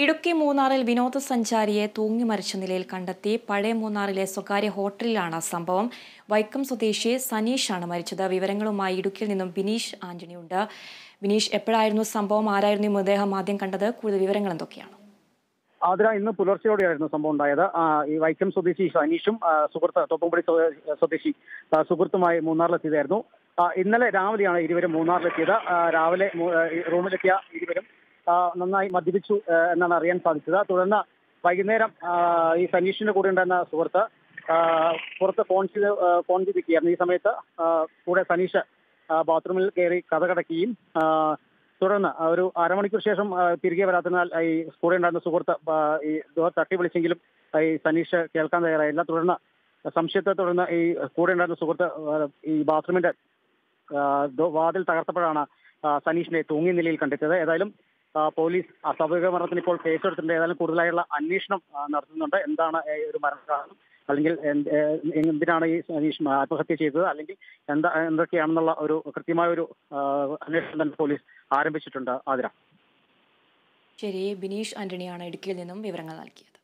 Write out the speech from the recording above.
ഇടുക്കി മൂന്നാറിൽ വിനോദസഞ്ചാരിയെ തൂങ്ങി മരിച്ച നിലയിൽ കണ്ടെത്തി പഴയ മൂന്നാറിലെ സ്വകാര്യ ഹോട്ടലിലാണ് സംഭവം വൈക്കം സ്വദേശി സനീഷാണ് മരിച്ചത് വിവരങ്ങളുമായി ഇടുക്കിയിൽ നിന്നും ബിനീഷ് ആന്റണിയുണ്ട് ബിനീഷ് എപ്പോഴായിരുന്നു സംഭവം ആരായിരുന്നു ഈ മൃതദേഹം ആദ്യം കണ്ടത് കൂടുതൽ വിവരങ്ങൾ എന്തൊക്കെയാണ് ആതിര ഇന്ന് പുലർച്ചെയോടെയായിരുന്നു സംഭവം ഉണ്ടായത് ആ, ഈ വൈക്കം സ്വദേശി സനീഷും ആ, സുഹൃത്ത് തോപ്പുംപടി സ്വ- സ്വദേശി ആ, സുഹൃത്തുമായി മൂന്നാറിലെത്തിയതായിരുന്നു ആ, ഇന്നലെ രാവിലെയാണ് ഇരുവരും മൂന്നാറിലെത്തിയത് ആ, രാവിലെ മൂ- ആ, ഈ റൂമിലെത്തിയ ഇരുവരും ആ, നന്നായി മദ്യപിച്ചു ആ, എന്നാണ് അറിയാൻ സാധിച്ചത് തുടർന്ന് വൈകുന്നേരം ആ, ഈ സനീഷിന്റെ കൂടെ ഉണ്ടായിരുന്ന സുഹൃത്ത് ആ, പുറത്ത് ഫോൺ ചെയ്ത് ആ, ഫോൺ ചെയ്തിരിക്കുകയായിരുന്നു ഈ സമയത്ത് ആ, കൂടെ സനീഷ് ആ, ബാത്റൂമിൽ കയറി കഥ കടക്കുകയും ആ, തുടർന്ന് ആ ഒരു അരമണിക്കൂർ ശേഷം ആ, തിരികെ വരാത്തതിനാൽ ഈ കൂടെ ഉണ്ടായിരുന്ന സുഹൃത്ത് ആ, ഈ ഡോർ തട്ടി വിളിച്ചെങ്കിലും ആ, ഈ സനീഷ് കേൾക്കാൻ തയ്യാറായില്ല തുടർന്ന് സംശയത്തെ തുടർന്ന് ഈ കൂടെ ഉണ്ടായിരുന്ന സുഹൃത്ത് ആ, ഈ ബാത്റൂമിന്റെ ആ, ഡോ- വാതിൽ തകർത്തപ്പോഴാണ് ആ, സനീഷിനെ തൂങ്ങിയ നിലയിൽ കണ്ടെത്തിയത് ഏതായാലും ആ, പോലീസ് അസ്വാഭാവിക മരണത്തിന് ഇപ്പോൾ കേസെടുത്തിട്ടുണ്ട് ഏതായാലും കൂടുതലായുള്ള അന്വേഷണം ആ, നടത്തുന്നുണ്ട് എന്താണ് ഈ ഒരു മരണകാരണം അല്ലെങ്കിൽ എന്ത്- ഏ, എന്തിനാണ് ഈ സനീഷ് ആത്മഹത്യ ചെയ്തത് അല്ലെങ്കിൽ എന്താ എന്തൊക്കെയാണെന്നുള്ള ഒരു കൃത്യമായ ഒരു ആ, അന്വേഷണം തന്നെ പോലീസ് ആരംഭിച്ചിട്ടുണ്ട് ആതിര ശരി ബിനീഷ് ആന്റണിയാണ് ഇടുക്കിയിൽ നിന്നും വിവരങ്ങൾ നൽകിയത്